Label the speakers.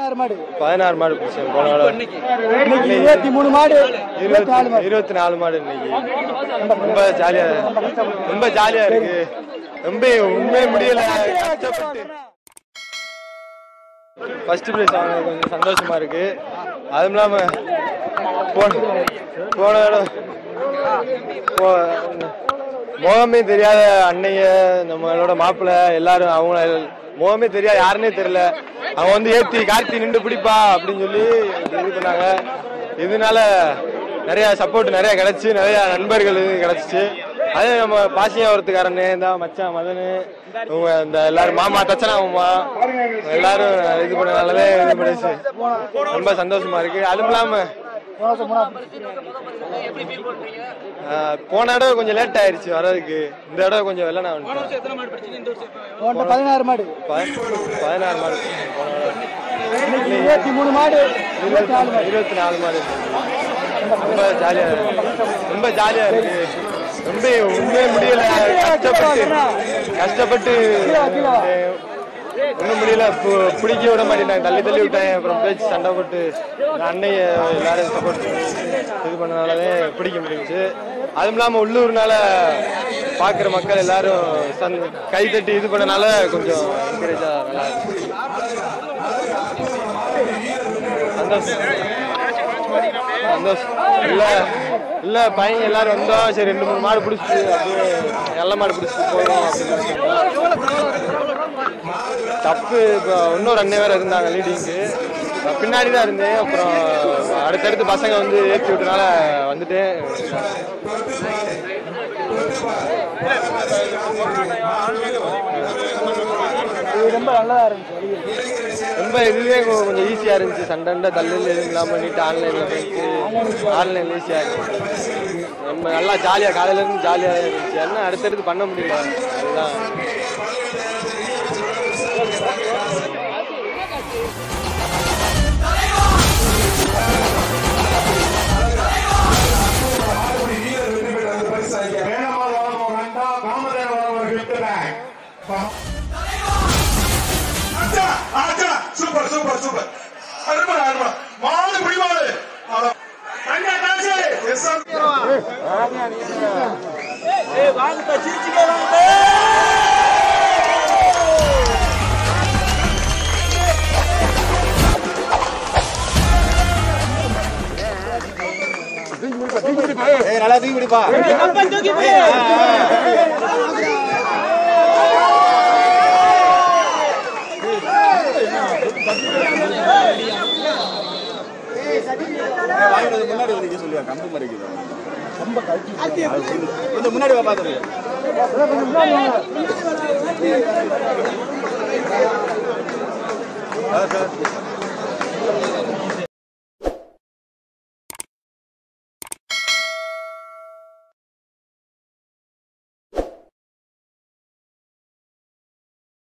Speaker 1: பதினாறு மாடு
Speaker 2: பதினாறு மாடு பிடிச்சேன் போன வாரம்
Speaker 1: இன்னைக்கு இருபத்தி மூணு மாடு இருபத்தி நாலு மாடு
Speaker 2: இருபத்தி நாலு மாடு இன்னைக்கு ரொம்ப ஜாலியா ரொம்ப ஜாலியா இருக்கு ரொம்ப உண்மையே முடியல கஷ்டப்பட்டு ஃபர்ஸ்ட் ப்ரைஸ் வாங்கினது கொஞ்சம் சந்தோஷமா இருக்கு அதுவும் இல்லாம போன போன இடம் போ- முகமே தெரியாத அன்னைய நம்மளோட மாப்பிள்ளை எல்லாரும் அவங்க முகமே தெரியாது யாருன்னே தெரியல அவங்க வந்து ஏத்தி கார்த்தி நின்று பிடிப்பா அப்படின்னு சொல்லி இது பண்ணாங்க இதனால நிறைய சப்போர்ட் நிறைய கிடைச்சு நிறைய நண்பர்கள் கிடைச்சிச்சு அதே நம்ம பாசியாவரத்துக்காரனு இந்த மச்சான் மதனு இவங்க இந்த எல்லாரும் மாமா தச்சனா மாமா எல்லாரும் இது பண்ணனாலவே இது பண்ணிச்சு ரொம்ப சந்தோஷமா இருக்கு அதுவும் இல்லாம ஆஹ், போன தடவை கொஞ்சம் லேட் ஆயிருச்சு வர்றதுக்கு இந்த தடவை கொஞ்சம் வெள்ளனா வந்துட்டேன்
Speaker 1: உன்கிட்ட பதினாறு மாடு
Speaker 2: ப- பதினாறு மாடு போன தடவை.
Speaker 1: இன்னைக்கு இருபத்தி மூணு மாடு இருபத்தி நாலு மாடு
Speaker 2: இருபத்தி நாலு மாடு ரொம்ப ஜாலியா இருக்கு ரொம்ப ஜாலியா இருக்கு ரொம்ப உண்மையே முடியல கஷ்டப்பட்டு கஷ்டப்பட்டு ஒன்றும் முடியல பு- பிடிக்க விட மாட்டேன் தள்ளி தள்ளி விட்டேன் அப்புறம் பேச்சு சண்டை போட்டு அன்னைய எல்லாரும் சப்போர்ட் இது பண்ணனாலவே பிடிக்க முடிஞ்சுச்சு அதுவும் இல்லாமல் உள்ளூர்னால பார்க்குற மக்கள் எல்லாரும் சந் கை தட்டி இது பண்ணனால கொஞ்சம் என்கரேஜாக நல்லா இருக்கு சந்தோஷம் சந்தோஷம் இல்ல இல்ல பையன் எல்லாரும் வந்தோம் சரி ரெண்டு மூணு மாடு பிடிச்சிட்டு அப்படியே நல்ல மாடு பிடிச்சிட்டு போறோம் அப்படின்னு தப்பு இப்போ இன்னொரு அண்ணன் வேற இருந்தாங்க லீடிங்க்கு பின்னாடி தான் இருந்தேன் அப்புறம் அடுத்தடுத்து பசங்க வந்து ஏற்றி விட்டனால வந்துட்டேன்
Speaker 1: இது ரொம்ப நல்லதா இருந்துச்சு வழிகள்.
Speaker 2: ரொம்ப இதுவே கொ- கொஞ்சம் ஈஸியா இருந்துச்சு சண்டை தள்ளில் எதுவும் இல்லாம பண்ணிட்டு ஆன்லைன்ல போயிட்டு ஆன்லைன்ல ஈஸியா இருந்துச்சு ரொம்ப நல்லா ஜாலியா காலையில இருந்து ஜாலியா இருந்துச்சு என்ன அடுத்தடுத்து பண்ண முடியல அதுதான்
Speaker 3: சூப்பர் சூப்பர் சூப்பர் அருமை அருமை மாடு பிடிவாடு கண்ணா காசு எஸ்
Speaker 1: சார்